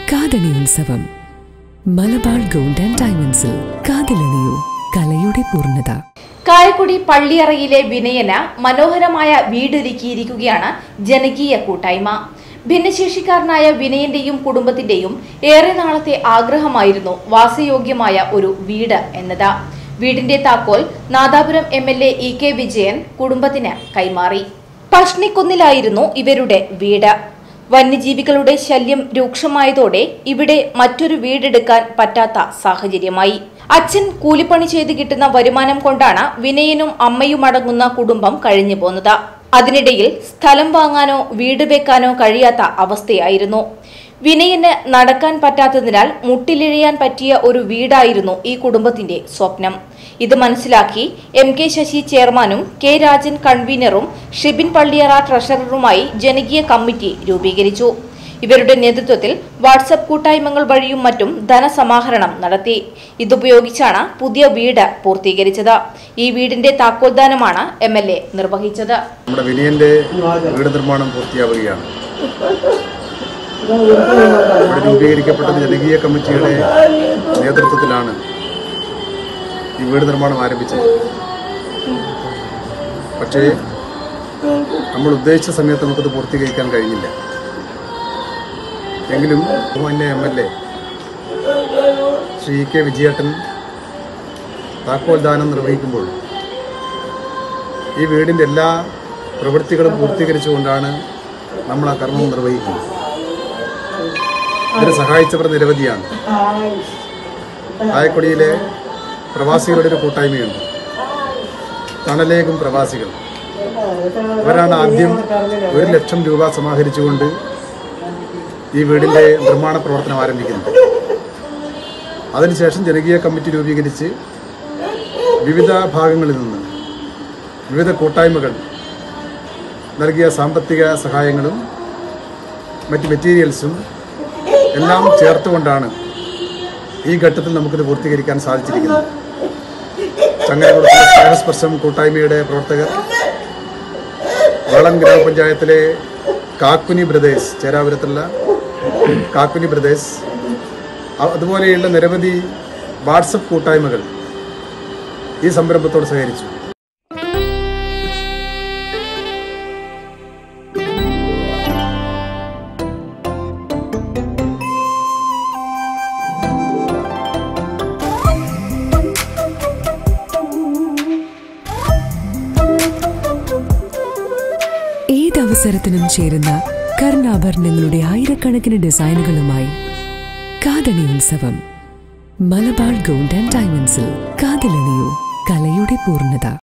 കാതണി ഉത്സവം Malabar gold and ഡയമണ്ട്സിൽ കാതിലണിയൂ കലയുടെ പൂർണ്ണത കായക്കുടി പള്ളിയറയിലെ വിനയന് മനോഹരമായ വീടൊരുക്കിയിരിക്കുകയാണ് ജനകീയ കൂട്ടായ്മ ഭിന്നശേഷിക്കാരനായ വിനയന്റെയും കുടുംബത്തിന്റെയും ഏറെ നാളത്തെ ആഗ്രഹമായിരുന്നു വാസയോഗ്യമായ ഒരു വീട് എന്നത് വീടിന്റെ താക്കോൽ Nadapuram M L A E K Vijayan കുടുംബത്തിന് കൈമാറി പഷ്ണിക്കുന്നിലായിരുന്നു ഇവരുടെ വീട് വന്യജീവികളുടെ ശല്യം രൂക്ഷമായതോടെ ഇവിടെ മറ്റൊരു വീടെടുക്കാൻ പറ്റാത്ത സാഹചര്യമായി അച്ഛൻ കൂലിപ്പണി ചെയ്ത് കിട്ടുന്ന വരുമാനം കൊണ്ടാണ് വിനയനും അമ്മയുമടങ്ങുന്ന കുടുംബം കഴിഞ്ഞു പോന്നത് അതിനിടയിൽ സ്ഥലം വാങ്ങാനോ വീട് വെക്കാനോ കഴിയാത്ത അവസ്ഥയായിരുന്നു വിനയന് നടക്കാൻ പറ്റാത്തതിനാൽ മുട്ടിലിഴയാൻ പറ്റിയ ഒരു വീടായിരുന്നു ഈ കുടുംബത്തിന്റെ സ്വപ്നം ഇത് മനസ്സിലാക്കി എം കെ ശശി ചെയർമാനും കെ രാജൻ കൺവീനറും ഷിബിൻ പള്ളിയറ ട്രഷററുമായി ജനകീയ കമ്മിറ്റി രൂപീകരിച്ചു ഇവരുടെ നേതൃത്വത്തിൽ വാട്സപ്പ് കൂട്ടായ്മകൾ വഴിയും മറ്റും ധനസമാഹരണം നടത്തി ഇതുപയോഗിച്ചാണ് പുതിയ വീട് പൂർത്തീകരിച്ചത് ഈ വീടിന്റെ താക്കോൽദാനമാണ് എം എൽ എ നിർവഹിച്ചത് നമ്മുടെ വിനയന്റെ വീട് നിർമ്മാണം പൂർത്തിയാവുകയാണ് ഇവിടെ രൂപീകരിക്കപ്പെട്ട ജനകീയ കമ്മിറ്റിയുടെ നേതൃത്വത്തിലാണ് ഈ വീട് നിർമ്മാണം ആരംഭിച്ചത് പക്ഷേ നമ്മൾ ഉദ്ദേശിച്ച സമയത്ത് നമുക്കത് പൂർത്തീകരിക്കാൻ കഴിഞ്ഞില്ല എങ്കിലും ബഹുമാന്യ M L A Shri K വിജയേട്ടൻ താക്കോൽ ദാനം നിർവഹിക്കുമ്പോൾ ഈ വീടിൻ്റെ എല്ലാ പ്രവൃത്തികളും പൂർത്തീകരിച്ചുകൊണ്ടാണ് നമ്മൾ ആ കർമ്മം നിർവഹിക്കുന്നത് ഇതിന് സഹായിച്ചവർ നിരവധിയാണ് ആയക്കൊടിയിലെ പ്രവാസികളുടെ ഒരു കൂട്ടായ്മയുണ്ട് തണലേകും പ്രവാസികൾ ഇവരാണ് ആദ്യം ഒരു ലക്ഷം രൂപ സമാഹരിച്ചുകൊണ്ട് ഈ വീടിൻ്റെ നിർമ്മാണ പ്രവർത്തനം ആരംഭിക്കുന്നത് അതിനുശേഷം ജനകീയ കമ്മിറ്റി രൂപീകരിച്ച് വിവിധ ഭാഗങ്ങളിൽ നിന്ന് വിവിധ കൂട്ടായ്മകൾ നൽകിയ സാമ്പത്തിക സഹായങ്ങളും മറ്റ് മെറ്റീരിയൽസും എല്ലാം ചേർത്തുകൊണ്ടാണ് ഈ ഘട്ടത്തിൽ നമുക്കിത് പൂർത്തീകരിക്കാൻ സാധിച്ചിരിക്കുന്നത് ചങ്ങരകുളത്തിലെ സ്നേഹസ്പർശം കൂട്ടായ്മയുടെ പ്രവർത്തകർ വളം ഗ്രാമപഞ്ചായത്തിലെ കാക്കുനി ബ്രദേഴ്സ് ചേരാപുരത്തുള്ള കാക്കുനി ബ്രദേഴ്സ് അ- അതുപോലെയുള്ള നിരവധി വാട്സപ്പ് കൂട്ടായ്മകൾ ഈ സംരംഭത്തോട് സഹകരിച്ചു ഏതവസരത്തിനും ചേരുന്ന കർണാഭരണങ്ങളുടെ ആയിരക്കണക്കിന് ഡിസൈനുകളുമായി കാതണി ഉത്സവം മലബാർ ഗോൾഡ് ആൻഡ് ഡയമണ്ട്സിൽ കാതിലണിയൂ കലയുടെ പൂർണ്ണത